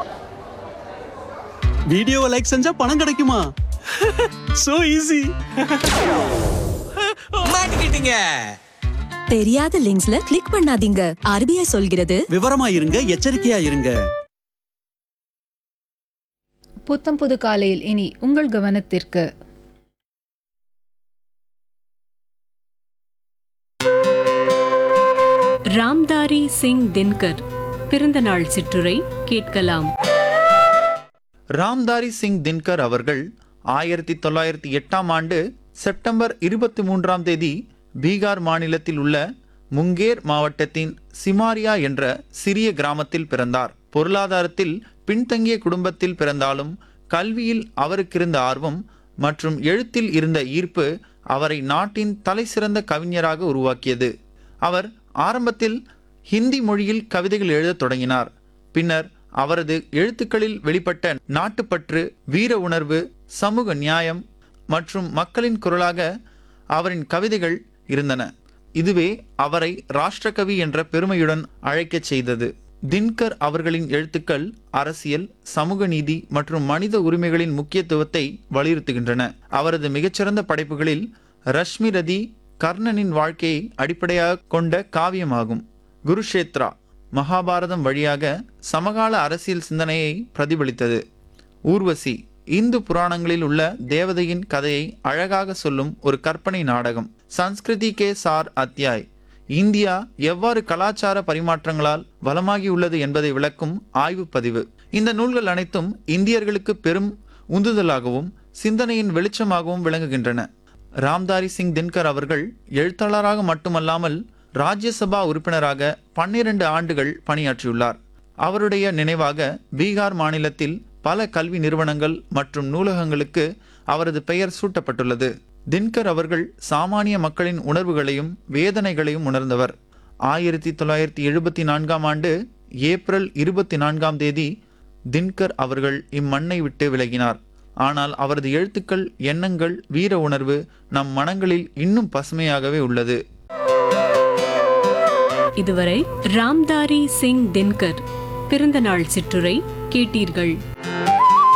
வீடியோவை லைக் செஞ்சா பணம் கிடைக்குமா சோ ஈஸி மாட்டிக்கிட்டீங்க தெரியாத லிங்க்ஸ்ல கிளிக் பண்ணாதீங்க ஆர்பிஐ சொல்கிறது விவரமா இருங்க எச்சரிக்கையா இருங்க புத்தம் புது காலையில் இனி உங்கள் கவனத்திற்கு ராம்தாரி சிங் தின்கர் பிறந்தநாள் சிற்றுரை கேட்கலாம் ராம்தாரி சிங் தின்கர் அவர்கள் ஆயிரத்தி தொள்ளாயிரத்தி எட்டாம் ஆண்டு செப்டம்பர் இருபத்தி மூன்றாம் தேதி பீகார் மாநிலத்தில் உள்ள முங்கேர் மாவட்டத்தின் சிமாரியா என்ற சிறிய கிராமத்தில் பிறந்தார் பொருளாதாரத்தில் பின்தங்கிய குடும்பத்தில் பிறந்தாலும் கல்வியில் அவருக்கிருந்த ஆர்வம் மற்றும் எழுத்தில் இருந்த ஈர்ப்பு அவரை நாட்டின் தலைசிறந்த கவிஞராக உருவாக்கியது அவர் ஆரம்பத்தில் ஹிந்தி மொழியில் கவிதைகள் எழுதத் தொடங்கினார் பின்னர் அவரது எழுத்துக்களில் வெளிப்பட்ட நாட்டுப்பற்று வீர உணர்வு சமூக நியாயம் மற்றும் மக்களின் குரலாக அவரின் கவிதைகள் இருந்தன இதுவே அவரை ராஷ்டிரகவி என்ற பெருமையுடன் அழைக்கச் செய்தது தின்கர் அவர்களின் எழுத்துக்கள் அரசியல் சமூக நீதி மற்றும் மனித உரிமைகளின் முக்கியத்துவத்தை வலியுறுத்துகின்றன அவரது மிகச்சிறந்த படைப்புகளில் ரஷ்மி ரதி கர்ணனின் வாழ்க்கையை அடிப்படையாக கொண்ட காவியமாகும் குருஷேத்ரா மகாபாரதம் வழியாக சமகால அரசியல் சிந்தனையை பிரதிபலித்தது ஊர்வசி இந்து புராணங்களில் உள்ள தேவதையின் கதையை அழகாக சொல்லும் ஒரு கற்பனை நாடகம் சன்ஸ்கிருதி கே சார் அத்தியாய் இந்தியா எவ்வாறு கலாச்சார பரிமாற்றங்களால் வளமாகியுள்ளது என்பதை விளக்கும் ஆய்வு பதிவு இந்த நூல்கள் அனைத்தும் இந்தியர்களுக்கு பெரும் உந்துதலாகவும் சிந்தனையின் வெளிச்சமாகவும் விளங்குகின்றன ராம்தாரி சிங் தின்கர் அவர்கள் எழுத்தாளராக மட்டுமல்லாமல் ராஜ்யசபா உறுப்பினராக பன்னிரண்டு ஆண்டுகள் பணியாற்றியுள்ளார் அவருடைய நினைவாக பீகார் மாநிலத்தில் பல கல்வி நிறுவனங்கள் மற்றும் நூலகங்களுக்கு அவரது பெயர் சூட்டப்பட்டுள்ளது தின்கர் அவர்கள் சாமானிய மக்களின் உணர்வுகளையும் வேதனைகளையும் உணர்ந்தவர் ஆயிரத்தி தொள்ளாயிரத்தி எழுபத்தி நான்காம் ஆண்டு ஏப்ரல் இருபத்தி நான்காம் தேதி தின்கர் அவர்கள் இம்மண்ணை விட்டு விலகினார் ஆனால் அவரது எழுத்துக்கள் எண்ணங்கள் வீர உணர்வு நம் மனங்களில் இன்னும் பசுமையாகவே உள்ளது இதுவரை ராம்தாரி சிங் தின்கர் பிறந்தநாள் சிற்றுரை கேட்டீர்கள்